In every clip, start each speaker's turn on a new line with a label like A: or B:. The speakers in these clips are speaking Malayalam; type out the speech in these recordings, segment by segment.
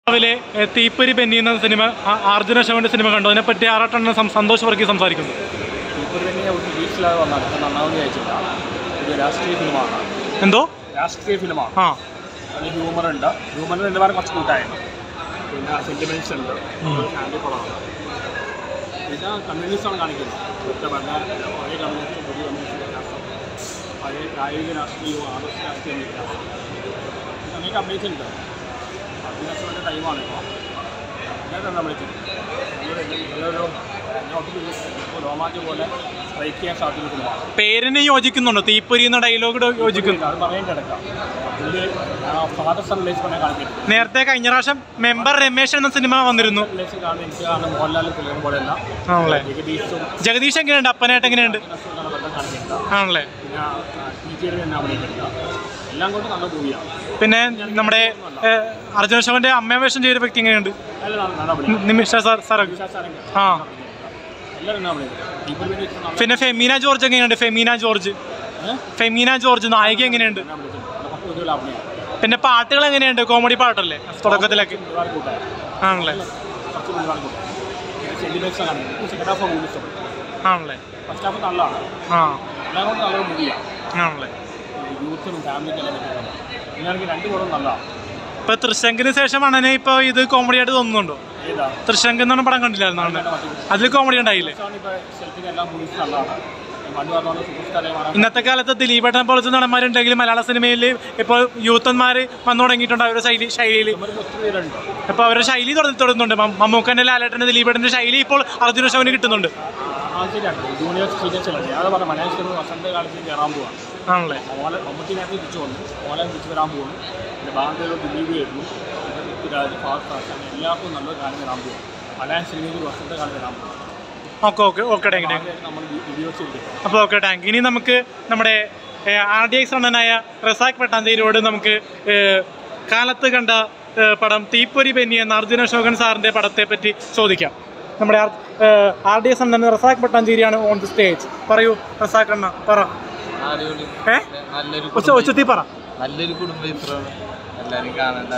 A: രാവിലെ ഏ, തീപ്പൊരി പെന്നി എന്ന സിനിമ ആ- അർജുന അശോകന്റെ സിനിമ കണ്ടു അതിനെപ്പറ്റി ആറാട്ടെണ്ണം സം- സന്തോഷ് വർക്കി സംസാരിക്കുന്നു
B: ഇപ്പോൾ തന്നെ ഒരു വീട്ടിലാതെ വന്നാൽ ഇത് നന്നാവുന്ന വിചാരിച്ചില്ല ഒരു രാഷ്ട്രീയ ഫിലിമാണ്
A: എന്തോ
B: രാഷ്ട്രീയ ഫിലിമാണ്
A: ആ
B: അതിൽ ഹ്യൂമർ ഉണ്ട് ഹ്യൂമറിന് നിലവാരം കുറച്ച് കൂട്ടായിരുന്നു പിന്നെ സെൻറ്റിമെൻറ്റ്സ് ഉണ്ട് ഒരു ഫാമിലി പടമാണ് പിന്നെ കമ്മ്യൂണിസ്റ്റാണ് കാണിക്കുന്നത് ഇവിടുത്തെ ഭരണ പഴയ കമ്മ്യൂണിസ്റ്റ് പുതിയ കമ്മ്യൂണിസ്റ്റ് വ്യത്യാസം പഴയ പ്രായോഗിക രാഷ്ട്രീയവും ആദർശ രാഷ്ട്രീയവും വ്യത്യാസം അങ്ങനെ കമ്മ്യൂണിസ്റ്റ് ഉണ്ട് അഭിലാഷയുടെ ടൈമാണ് ഇപ്പോൾ എല്ലാവരും കമ്മ്യൂണിസ്റ്റ് നല്ലൊരു നല്ലൊരു ഒട്ടും രോമാഞ്ച് പോലെ സ്ട്രൈക്ക് ചെയ്യാൻ സാധിക്കുന്ന ഫിലിമാണ്
A: പേരിന് യോജിക്കുന്നുണ്ടോ തീപ്പൊരി എന്ന ഡയലോഗ് യോജിക്കുന്നു
B: അത് പറയേണ്ട എടുക്കാം പുള്ളി ഫാദർ സൺ റിലേഷൻ പറഞ്ഞാൽ കാണിക്കുന്നത്
A: നേരത്തെ കഴിഞ്ഞ പ്രാവശ്യം മെമ്പർ രമേശ് എന്ന സിനിമ വന്നിരുന്നു
B: റിലേഷൻ കാണുന്ന എനിക്ക് കാണുന്ന മോഹൻലാലും പുള്ളിയും പോലെയല്ല
A: ആണല്ലേ
B: ജഗദീഷും
A: ജഗദീഷ് എങ്ങനെയുണ്ട് അപ്പനായിട്ട് എങ്ങനെയുണ്ട്
B: നസറുദ്ദീനാണ് ബന്ധം കാണിക്കുന്നത്
A: ആണല്ലേ
B: പിന്നെ ടി ജിയുടെ തന്നെ അഭിനയിക്കുന്നത് എല്ലാം കൊണ്ട് നല്ല മൂവിയാണ്
A: പിന്നെ നമ്മുടെ ഏ, അർജുന അശോകന്റെ അമ്മവേഷം ചെയ്ത വ്യക്തി എങ്ങനെയുണ്ട്
B: എല്ലാം നല്ല- നല്ല അഭിനയം
A: നിമിഷ സാർ സാർ
B: വിശ്വാസാണെങ്കിൽ
A: ആ
B: എല്ലാവരും എന്നാ അഭിനയിക്കുന്നത് ഇപ്പോൾ പിന്നെ ഇത്ര നല്ല
A: പിന്നെ ഫെമീന ജോർജ് എങ്ങനെയുണ്ട് ഫെമീന ജോർജ്
B: ഏഹ്?
A: ഫെമീന ജോർജ് നായിക എങ്ങനെയുണ്ട്
B: എന്നാ അഭിനയിക്കുന്നത് നല്ല പത്ത് മിനിറ്റുള്ള അഭിനയം
A: പിന്നെ പാട്ടുകൾ എങ്ങനെയുണ്ട് കോമഡി പാട്ടല്ലേ തുടക്കത്തിലൊക്കെ
B: ഒരുപാട് കൂട്ടായി
A: ആണല്ലേ
B: കുറച്ച് ഒരുപാട് കൂട്ടായി പിന്നെ സെൻറ്റിമെൻറ്റ്സ് കാണിക്കുന്നത് സെക്കൻഡ് ഹാഫ് മൂവി ഇഷ്ടപ്പെട്ടു
A: ആണല്ലേ
B: ഫസ്റ്റ് ഹാഫ് നല്ലതാണ്
A: ആ
B: എല്ലാം കൊണ്ട് നല്ലൊരു മൂവിയാണ്
A: ആണല്ലേ
B: യൂത്തിനും ഫാമിലിക്കും എല്ലാം പറ്റുന്നത് അങ്ങനെയാണെങ്കിൽ രണ്ട് പടവും നല്ലതാണ്
A: ഇപ്പൊ തൃശങ്കിന് ശേഷം അണ്ണനെ ഇപ്പൊ ഇത് കോമഡി ആയിട്ട് തോന്നുന്നുണ്ടോ
B: ഏതാ
A: തൃശങ്ക് എന്ന് പറഞ്ഞ പടം കണ്ടില്ലായിരുന്നു അണ്ണൻ അതിൽ കോമഡി ഉണ്ടായില്ലേ
B: ഇപ്പോൾ സെൽഫിന് എല്ലാം മൂവീസ് നല്ലതാണ് പണ്ട് പറഞ്ഞ സൂപ്പർ സ്റ്റാറെ കാണാൻ
A: ഇന്നത്തെ കാലത്ത് ദിലീപേട്ടനെ പോലത്തെ നടന്മാരുണ്ടെങ്കിൽ മലയാള സിനിമയിൽ ഇപ്പോൾ യൂത്തന്മാർ വന്നു തുടങ്ങിയിട്ടുണ്ട് അവരുടെ ശൈലി ശൈലിയിൽ
B: ഇവർക്ക് ഒത്തിരി പേരുണ്ട്
A: ഇപ്പോൾ അവരുടെ ശൈലി തുടങ്ങി തുടങ്ങുന്നുണ്ട് മ- മമ്മൂക്കൻ്റെ ലാലേട്ടൻ്റെ ദിലീപേട്ടൻ്റെ ശൈലി ഇപ്പോൾ അർജുന അശോകന് കിട്ടുന്നുണ്ട്
B: ആ ശരിയാണ് ജൂനിയർ സീനിയേഴ്സ് അല്ലേ അത് പറഞ്ഞ മലയാള സിനിമ വസന്ത കാലത്ത് കയറാൻ പോവാണ്
A: ആണല്ലേ
B: ഓല മമ്മൂട്ടിനകത്ത് തിരിച്ചു വന്നു ഓല തിരിച്ചു വരാൻ പോകുന്നു പിന്നെ ബാങ്കേലോ ദിലീപ് വരുന്നു പിന്നെ പൃഥ്വിരാജ് ഫാസ്റ്റ് ഫാഷൻ എല്ലാവർക്കും നല്ലൊരു കാലം വരാൻ പോകും മലയാള സിനിമയിൽ വസന്ത കാലം വരാൻ പോകും
A: okay okay okay thank you
B: ആദ്യമായിട്ട് നമ്മൾ വീഡിയോസ് ചെയ്തിട്ടുണ്ട്
A: അപ്പോൾ ഓക്കെ താങ്ക് യു ഇനി നമുക്ക് നമ്മുടെ ആർ ഡി എക്സ് അണ്ണനായ റസാഖ് പട്ടാഞ്ചേരിയോട് നമുക്ക് ഏ, കാലത്ത് കണ്ട ഏ, പടം തീപ്പൊരി ബെന്നി എന്ന അർജുന അശോകൻ സാറിൻ്റെ പടത്തെ പറ്റി ചോദിക്കാം നമ്മുടെ ആർ ഡി എക്സ് അണ്ണൻ റസാഖ് പട്ടാഞ്ചേരിയാണ് ഓൺ ദി സ്റ്റേജ് പറയൂ റസാഖ് അണ്ണ പറ
C: അടിപൊളി
A: ഏ
C: നല്ലൊരു
A: ഒച്ച ഒച്ചത്തി പറ
C: നല്ലൊരു കുടുംബ ചിത്രമാണ് എല്ലാവരും കാണേണ്ട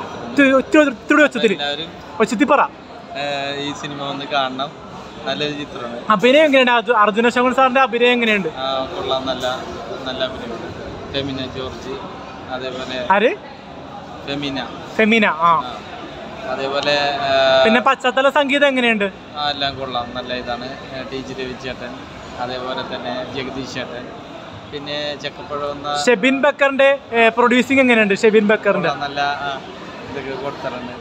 A: ഒത്തിരി ഒച്ചത്തിരി
C: എല്ലാവരും
A: ഒച്ചത്തി പറ
C: ഏഹ്, ഈ സിനിമ വന്ന് കാണണം നല്ലൊരു ചിത്രമാണ്
A: അഭിനയം എങ്ങനെയുണ്ട് അർജു- അർജുന അശോകൻ സാറിൻ്റെ അഭിനയം എങ്ങനെയുണ്ട്
C: ആ, കൊള്ളാം നല്ല നല്ല അഭിനയമുണ്ട് ഫെമിന ജോർജ് അതേപോലെ
A: ആര്
C: ഫെമിന
A: ഫെമീന ആ
C: ആ. അതേപോലെ ഏഹ്,
A: പിന്നെ പശ്ചാത്തല സംഗീതം എങ്ങനെയുണ്ട്
C: ആ, എല്ലാം കൊള്ളാം നല്ല ഇതാണ് ഏഹ്, ടി ജി രവിച്ചേട്ടൻ അതേപോലെ തന്നെ ജഗദീഷ് ചേട്ടൻ പിന്നെ ചക്കപ്പഴ വന്ന
A: ഷെബിൻ ബക്കറിന്റെ പ്രൊഡ്യൂസിങ് എങ്ങനെയുണ്ട് ഷെബിൻ ബക്കറിന്റെ
C: കൊള്ളാം, നല്ല ആ, ഇതൊക്കെ കൊടുത്തിട്ടുണ്ട്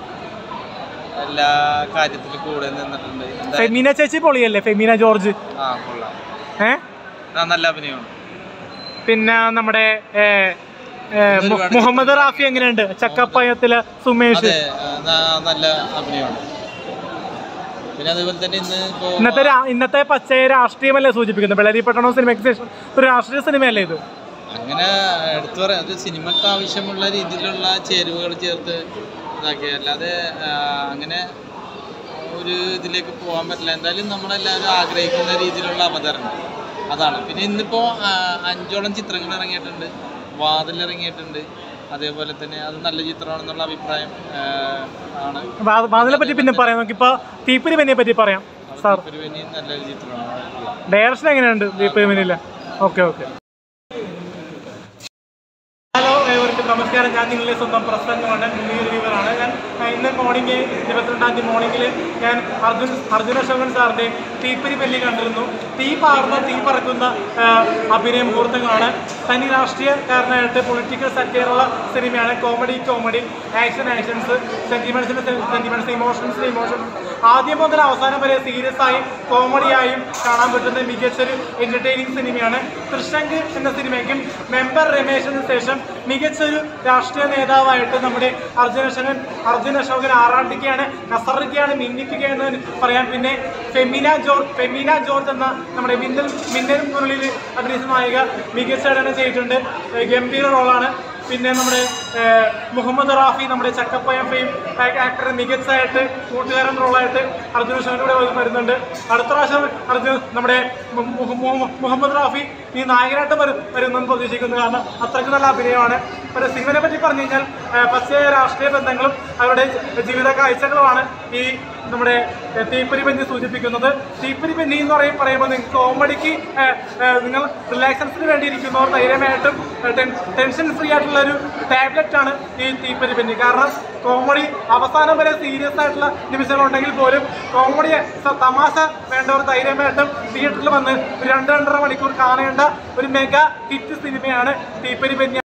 C: എല്ലാ കാര്യത്തിലും കൂടെ നിന്നിട്ടുണ്ട് എന്തായാലും
A: ഫെമീന ചേച്ചി പൊളിയല്ലേ ഫെമീന ജോർജ്
C: ആ കൊള്ളാം
A: ഏ
C: ആ നല്ല അഭിനയമാണ്
A: പിന്നെ നമ്മുടെ ഏ, ഏ, മു- മുഹമ്മദ് റാഫി എങ്ങനെയുണ്ട് ചക്കപ്പയത്തിലെ സുമേഷ്
C: അതെ ആ, ന- നല്ല അഭിനയമാണ് പിന്നെ അതേപോലെ തന്നെ ഇന്ന് ഇപ്പോ
A: ഇന്നത്തെ രാ- ഇന്നത്തെ പച്ചയ രാഷ്ട്രീയമല്ലേ സൂചിപ്പിക്കുന്നത് വെള്ളരി പട്ടണം സിനിമയ്ക്ക് ശേഷം ഒരു രാഷ്ട്രീയ സിനിമയല്ലേ ഇത്
C: അങ്ങനെ എടുത്തു പറയാം അത് സിനിമക്ക് ആവശ്യമുള്ള രീതിയിലുള്ള ചേരുവകൾ ചേർത്ത് ഇതാക്കി അല്ലാതെ ആ, അങ്ങനെ ഒരു ഇതിലേക്ക് പോകാൻ പറ്റില്ല എന്തായാലും നമ്മളെല്ലാവരും ആഗ്രഹിക്കുന്ന രീതിയിലുള്ള അവതരണം അതാണ് പിന്നെ ഇന്നിപ്പോ ആ, അഞ്ചോളം ചിത്രങ്ങൾ ഇറങ്ങിയിട്ടുണ്ട് വാതിൽ ഇറങ്ങിയിട്ടുണ്ട് അതേപോലെ തന്നെ അത് നല്ല ചിത്രമാണെന്നുള്ള അഭിപ്രായം ആ, ആണ്
A: വാ- വാതിലെ പറ്റി പിന്നെ പറയാം നമുക്കിപ്പോ തീപ്പൊരി പെന്നിയെ പറ്റി പറയാം സാർ
C: ഒരു വലിയ നല്ലൊരു ചിത്രമാണ്
A: ഡയറക്ഷൻ എങ്ങനെയുണ്ട് തീപ്പൊരി പെന്നില്ല ഓക്കെ ഓക്കെ ഹലോ ഏവർക്കും നമസ്കാരം ഞാൻ നിങ്ങളുടെ സ്വന്തം പ്രസംഗമാണ് മൂവി റിവ്യൂവറാണ് ഞാൻ ആ, ഇന്ന് മോർണിംഗ് ഇരുപത്തിരണ്ടാം തീയതി മോർണിംഗിൽ ഞാൻ അർജുൻ അർജുന അശോകൻ സാറിൻ്റെ തീപ്പൊരി പെല്ലി കണ്ടിരുന്നു തീ പാർന്ന തീ പറക്കുന്ന ആ, അഭിനയ മുഹൂർത്തങ്ങളാണ് തനി രാഷ്ട്രീയക്കാരനായിട്ട് പൊളിറ്റിക്കൽ സറ്റയറുള്ള സിനിമയാണ് കോമഡി കോമഡി ആക്ഷൻ ആക്ഷൻസ് സെന്റിമെന്റ്സിന് സെന്റിമെന്റ്സ് ഇമോഷൻസിന് ഇമോഷൻസ് ആദ്യം മുതൽ അവസാനം വരെ സീരിയസ് ആയും കോമഡിയായും കാണാൻ പറ്റുന്ന മികച്ചൊരു എന്റർടൈനിങ് സിനിമയാണ് തൃശങ്ക് എന്ന സിനിമയ്ക്കും മെമ്പർ രമേശിന് ശേഷം മികച്ചൊരു രാഷ്ട്രീയ നേതാവായിട്ട് നമ്മുടെ അർജുന അശോകൻ അർജുന അശോകൻ ആറാണ്ടിക്കുകയാണ് കസറിക്കുകയാണ് മിന്നിക്കുകയെന്ന് പറയാം പിന്നെ ഫെമിന ജോർജ് ഫെമിന ജോർജ് എന്ന നമ്മുടെ മിന്നൽ മിന്നൽ മുരളിയിൽ അഭിനയിച്ച നായിക മികച്ച ഘടന ചെയ്തിട്ടുണ്ട് ഏഹ് ഗംഭീര റോളാണ് പിന്നെ നമ്മുടെ ഏഹ്, മുഹമ്മദ് റാഫി നമ്മുടെ ചക്കപ്പയം ഫെയിം ആക്ടർ മികച്ചതായിട്ട് കൂട്ടുകാരൻ റോളായിട്ട് അർജുന അശോകൻ്റെ കൂടെ വരുന്നുണ്ട് അടുത്ത പ്രാവശ്യം അർജുൻ നമ്മുടെ മു- മു- മു- മുഹമ്മദ് റാഫി ഈ നായകനായിട്ട് വരും വരുമെന്ന് പ്രതീക്ഷിക്കുന്നു കാരണം അത്രയ്ക്ക് നല്ല അഭിനയമാണ് ഒരു സിനിമയെ പറ്റി പറഞ്ഞു കഴിഞ്ഞാൽ ആ, പച്ചയായ രാഷ്ട്രീയ ബന്ധങ്ങളും അവരുടെ ജീവിത കാഴ്ചകളുമാണ് ഈ നമ്മുടെ ഏ, തീപ്പൊരി പെഞ്ഞി സൂചിപ്പിക്കുന്നത് തീപ്പൊരി പെഞ്ഞി എന്ന് പറയും പറയുമ്പോൾ നിങ്ങൾക്ക് കോമഡിക്ക് ഏ, ഏ, നിങ്ങൾ റിലാക്സൻസിന് വേണ്ടി ഇരിക്കുന്നവർ ധൈര്യമായിട്ടും ഏ, ടെൻ- ടെൻഷൻ ഫ്രീ ആയിട്ടുള്ള ഒരു ടാബ്ലറ്റ് ആണ് ഈ തീപ്പൊരി പെഞ്ഞി കാരണം കോമഡി അവസാനം വരെ സീരിയസ് ആയിട്ടുള്ള നിമിഷങ്ങളുണ്ടെങ്കിൽ പോലും കോമഡി സ- തമാശ വേണ്ടവർ ധൈര്യമായിട്ടും തിയേറ്ററിൽ വന്ന് ഒരു രണ്ട് രണ്ടര മണിക്കൂർ കാണേണ്ട ഒരു മെഗാ ഹിറ്റ് സിനിമയാണ് തീപ്പൊരി പെഞ്ഞി